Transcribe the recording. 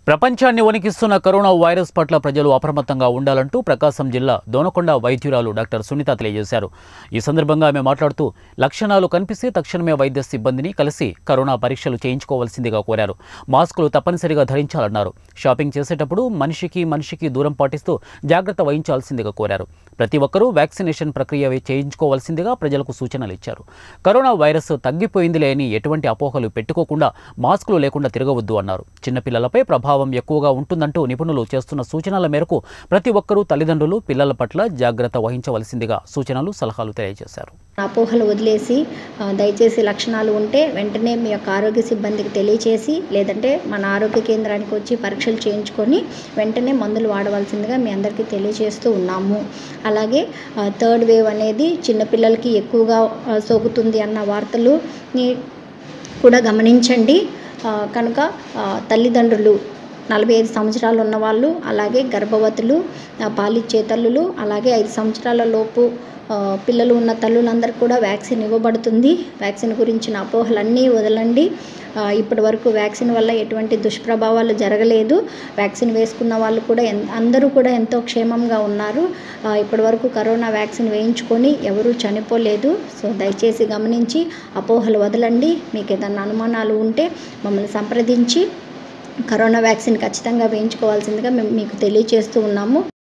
ప్రపంచాన్ని వణికిస్తున్న corona virus పట్ల ప్రజలు అప్రమత్తంగా ఉండాలంటూ ప్రకాశం జిల్లా దోనకొండ వైద్యురాలు డాక్టర్ సునీత తెలియజేశారు ఈ సందర్భంగా ఆమె మాట్లాడుతూ లక్షణాలు కనిపిస్తే తక్షణమే వైద్య సిబ్బందిని కలిసి కరోనా పరీక్షలు చేయించుకోవాల్సిందిగా కోరారు మాస్కులు తప్పనిసరిగా ధరించాలన్నారు షాపింగ్ చేసేటప్పుడు మనిషికి మనిషికి దూరం పాటిస్తూ జాగ్రత్త వహించాల్సిందిగా కోరారు ప్రతి ఒక్కరూ వ్యాక్సినేషన్ ప్రక్రియ చేయించుకోవాల్సిందిగా ప్రజలకు సూచనలు ఇచ్చారు కరోనా వైరస్ తగ్గిపోయిందిలే అని ఎటువంటి అపోహలు పెట్టుకోకుండా మాస్కులు లేకుండా తిరగవద్దు అన్నారు చిన్నపిల్లలపై ప్రభావం ఎక్కువగా ఉంటుందంటూ నిపుణులు చేస్తున్న సూచనల మేరకు ప్రతి ఒక్కరూ తల్లిదండ్రులు పిల్లల పట్ల జాగ్రత్త వహించవలసిందిగా సూచనలు సలహాలు తెలియజేశారు అపోహలు వదిలేసి ఆ, దయచేసి లక్షణాలు ఉంటే వెంటనే మీ యొక్క ఆరోగ్య సిబ్బందికి తెలియచేసి లేదంటే మన ఆరోగ్య కేంద్రానికి వచ్చి పరీక్షలు చేయించుకొని వెంటనే మందులు వాడవలసిందిగా మీ అందరికీ తెలియజేస్తూ ఉన్నాము అలాగే ఆ, థర్డ్ వేవ్ అనేది చిన్నపిల్లలకి ఎక్కువగా ఆ, సోకుతుంది అన్న వార్తలు ని కూడా గమనించండి ఆ, కనుక ఆ, తల్లిదండ్రులు నలభై ఐదు సంవత్సరాలు ఉన్నవాళ్ళు అలాగే గర్భవతులు ఆ, పాలిచ్చే తల్లులు అలాగే ఐదు సంవత్సరాల లోపు ఆ, పిల్లలు ఉన్న తల్లులందరికీ కూడా వ్యాక్సిన్ ఇవ్వబడుతుంది వ్యాక్సిన్ గురించిన అపోహలన్నీ వదలండి ఆ, ఇప్పటి వరకు వ్యాక్సిన్ వల్ల ఎటువంటి దుష్ప్రభావాలు జరగలేదు వ్యాక్సిన్ వేసుకున్న వాళ్ళు కూడా ఎన్ అందరూ కూడా ఎంతో క్షేమంగా ఉన్నారు ఆ, ఇప్పటి వరకు కరోనా వ్యాక్సిన్ వేయించుకొని ఎవరూ చనిపోలేదు సో దయచేసి గమనించి అపోహలు వదలండి మీకు ఏదన్నా అనుమానాలు ఉంటే మమ్మల్ని సంప్రదించి కరోనా వ్యాక్సిన్ ఖచ్చితంగా వేయించుకోవాల్సిందిగా మేము మీకు తెలియజేస్తూ ఉన్నాము